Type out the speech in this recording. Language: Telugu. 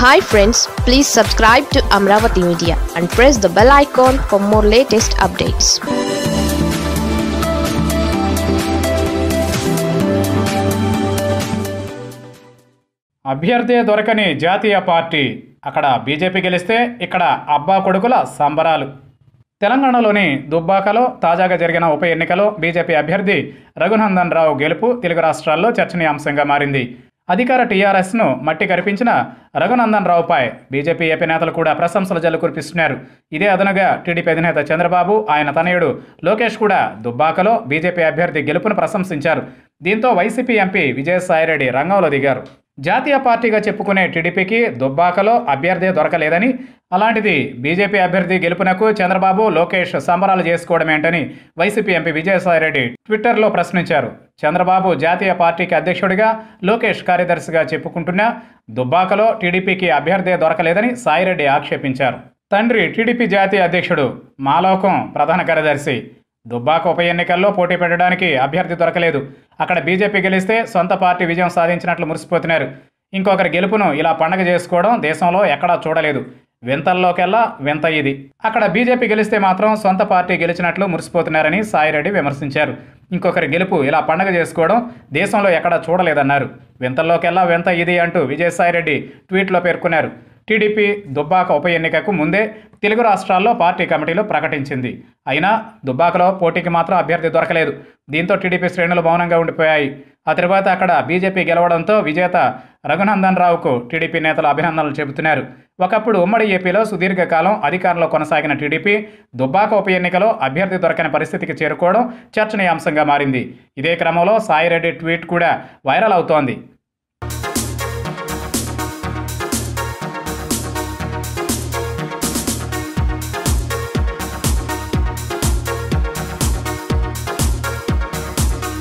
hi friends please subscribe to Amaravati media and press the bell icon for more latest updates అభ్యర్థి దొరకని జాతీయ పార్టీ అక్కడ బీజేపీ గెలిస్తే ఇక్కడ అబ్బా కొడుకుల సంబరాలు తెలంగాణలోని దుబ్బాకలో తాజాగా జరిగిన ఉప ఎన్నికలో బీజేపీ అభ్యర్థి రఘునందన్ రావు గెలుపు తెలుగు రాష్ట్రాల్లో చర్చనీయాంశంగా మారింది అధికార టీఆర్ఎస్ను మట్టి కరిపించిన రఘునందన్ రావుపై బీజేపీ ఏపీ నేతలు కూడా ప్రశంసల జల్లు కురిపిస్తున్నారు ఇదే అదనుగా టీడీపీ అధినేత చంద్రబాబు ఆయన తనయుడు లోకేష్ కూడా దుబ్బాకలో బీజేపీ అభ్యర్థి గెలుపును ప్రశంసించారు దీంతో వైసీపీ ఎంపీ విజయసాయిరెడ్డి రంగంలో దిగారు జాతీయ పార్టీగా చెప్పుకునే టీడీపీకి దుబ్బాకలో అభ్యర్థి దొరకలేదని అలాంటిది బీజేపీ అభ్యర్థి గెలుపునకు చంద్రబాబు లోకేష్ సంబరాలు చేసుకోవడం ఏంటని వైసీపీ ఎంపీ విజయసాయిరెడ్డి ట్విట్టర్లో ప్రశ్నించారు చంద్రబాబు జాతీయ పార్టీకి అధ్యక్షుడిగా లోకేష్ కార్యదర్శిగా చెప్పుకుంటున్నా దుబ్బాకలో టీడీపీకి అభ్యర్థి దొరకలేదని సాయిరెడ్డి ఆక్షేపించారు తండ్రి టీడీపీ జాతీయ అధ్యక్షుడు మాలోకం ప్రధాన కార్యదర్శి దుబ్బాక ఉప ఎన్నికల్లో పోటీ పెట్టడానికి అభ్యర్థి దొరకలేదు అక్కడ బీజేపీ గెలిస్తే సొంత పార్టీ విజయం సాధించినట్లు మురిసిపోతున్నారు ఇంకొకరి గెలుపును ఇలా పండగ చేసుకోవడం దేశంలో ఎక్కడా చూడలేదు వింతల్లోకెల్లా వింత ఇది అక్కడ బీజేపీ గెలిస్తే మాత్రం సొంత పార్టీ గెలిచినట్లు మురిసిపోతున్నారని సాయిరెడ్డి విమర్శించారు ఇంకొకరి గెలుపు ఇలా పండగ చేసుకోవడం దేశంలో ఎక్కడా చూడలేదన్నారు వింతల్లోకెల్లా వింత ఇది అంటూ విజయసాయిరెడ్డి ట్వీట్లో పేర్కొన్నారు టీడీపీ దుబ్బాక ఉప ఎన్నికకు ముందే తెలుగు రాష్ట్రాల్లో పార్టీ కమిటీలు ప్రకటించింది అయినా దుబ్బాకలో పోటీకి మాత్రం అభ్యర్థి దొరకలేదు దీంతో టీడీపీ శ్రేణులు మౌనంగా ఉండిపోయాయి ఆ తర్వాత అక్కడ బీజేపీ గెలవడంతో విజేత రఘునందన్ రావుకు టీడీపీ నేతలు అభినందనలు చెబుతున్నారు ఒకప్పుడు ఉమ్మడి ఏపీలో సుదీర్ఘకాలం అధికారంలో కొనసాగిన టీడీపీ దుబ్బాక ఉప ఎన్నికలో అభ్యర్థి దొరకని పరిస్థితికి చేరుకోవడం చర్చనీయాంశంగా మారింది ఇదే క్రమంలో సాయిరెడ్డి ట్వీట్ కూడా వైరల్ అవుతోంది